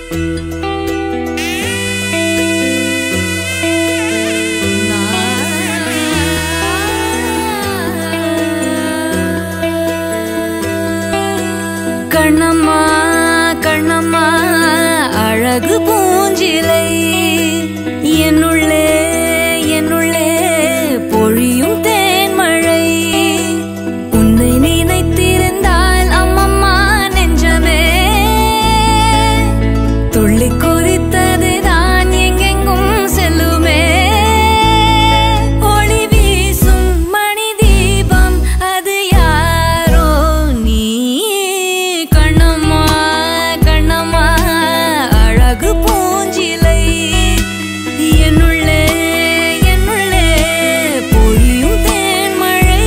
கண்ணம்மா கண்ணம்மா அழகு பூஞ்சிலை என்னுள்ளே என்னுள்ளே பொழியும் தேன்மழை உன்னை நினைத்திருந்தால் அம்மம்மா நெஞ்சமே துள்ளி குறித்தது தான் எங்கெங்கும் செல்லுமே ஒளி வீசும் மணி தீபம் அது யாரோ நீ கண்ணம்மா கண்ணம்மா அழகு பூஞ்சிலை என்னுள்ளே என்னுள்ளே பொழியும் தேன்மழை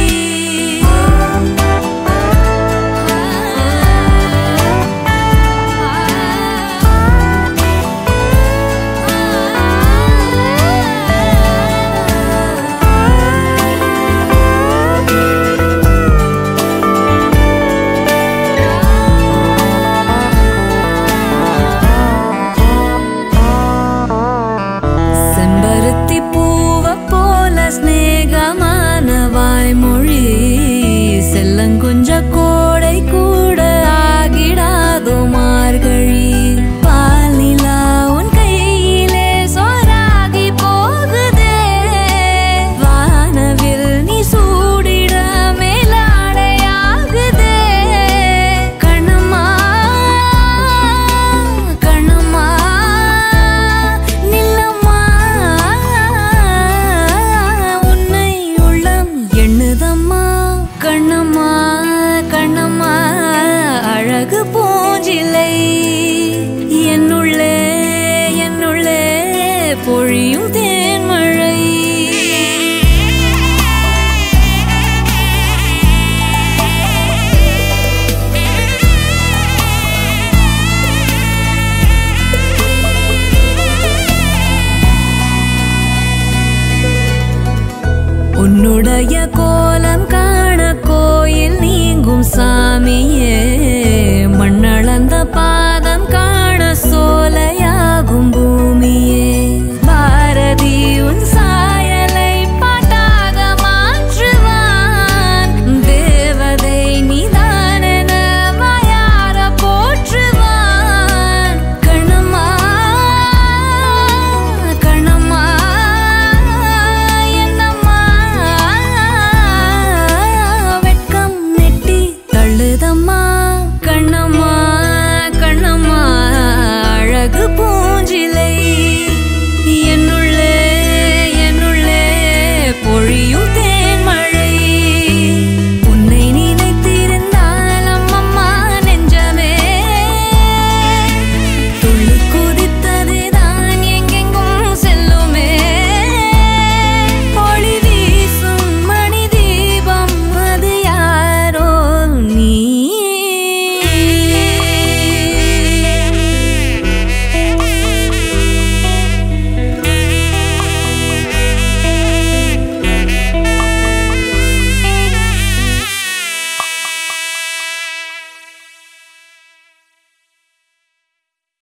செம்பருத்தி பூவ போல ஸ்நேகமான வாய்மொழி செல்லங்குஞ்ச கோடை கூட ஆகிடாதோ மார்கழி பாலிலா உன் கையிலே சோறாகி போகுதே வானவில் நீ சூடிட மேலாடையாகுதே கண்ணம்மா கண்ணம்மா நில்லம்மா உன்னை உள்ளம் எண்ணுதம்மா கண்ணம்மா கண்ணம்மா அழகு பூஞ்சிலை என்னுள்ளே என்னுள்ளே பொழியும் தேன்மழை உன்னுடைய கோலம் காண கோயில் நீங்கும் சாமியே